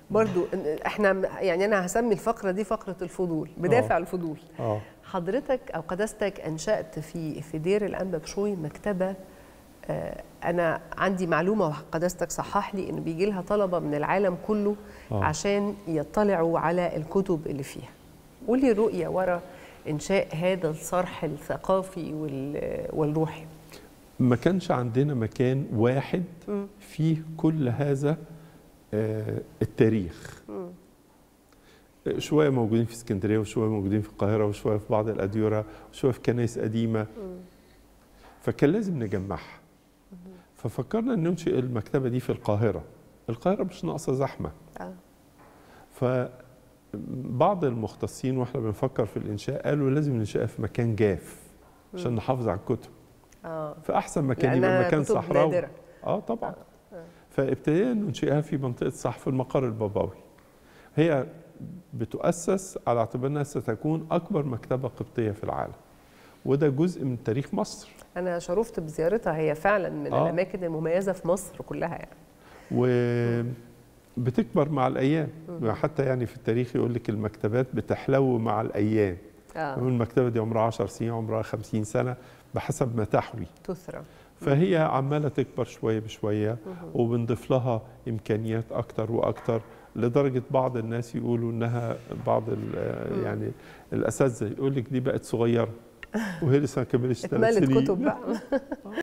برضو إن- احنا م- يعني انا هسمي الفقره دي فقره الفضول بدافع آه. الفضول اه حضرتك او قداستك انشات في في دير الانبا بشوي مكتبه آه، انا عندي معلومه وقداستك صحح لي ان بيجي لها طلبه من العالم كله آه. عشان يطلعوا على الكتب اللي فيها قولي الرؤيه ورا انشاء هذا الصرح الثقافي وال- والروحي ما كانش عندنا مكان واحد مم. فيه كل هذا آه، التاريخ مم. شويه موجودين في اسكندريه وشويه موجودين في القاهره وشويه في بعض الاديره وشويه في كنائس قديمه مم. فكان لازم نجمعها ففكرنا ان ننشئ المكتبه دي في القاهره القاهره مش ناقصه زحمه آه. فبعض المختصين واحنا بنفكر في الانشاء قالوا لازم ننشئها في مكان جاف عشان نحافظ على الكتب اه فاحسن مكان يبقى لأنها مكان كتب صحراوي نادرة. اه طبعا فابتدينا ننشئها في منطقه صحف المقر البابوي هي بتؤسس على اعتبار انها ستكون اكبر مكتبه قبطيه في العالم وده جزء من تاريخ مصر انا شرفت بزيارتها هي فعلا من آه. الاماكن المميزه في مصر كلها يعني وبتكبر مع الايام حتى يعني في التاريخ يقول لك المكتبات بتحلو مع الايام اه المكتبه دي عمرها 10 سنين عمرها 50 سنه بحسب ما تحوي تثرى فهي عماله تكبر شويه بشويه مهم. وبنضيف لها امكانيات اكتر واكتر لدرجه بعض الناس يقولوا انها بعض ال- يعني الاساتذه يقول لك دي بقت صغيره وهي لسه ما كملتش ثلاث اتملت سنين كتب بقى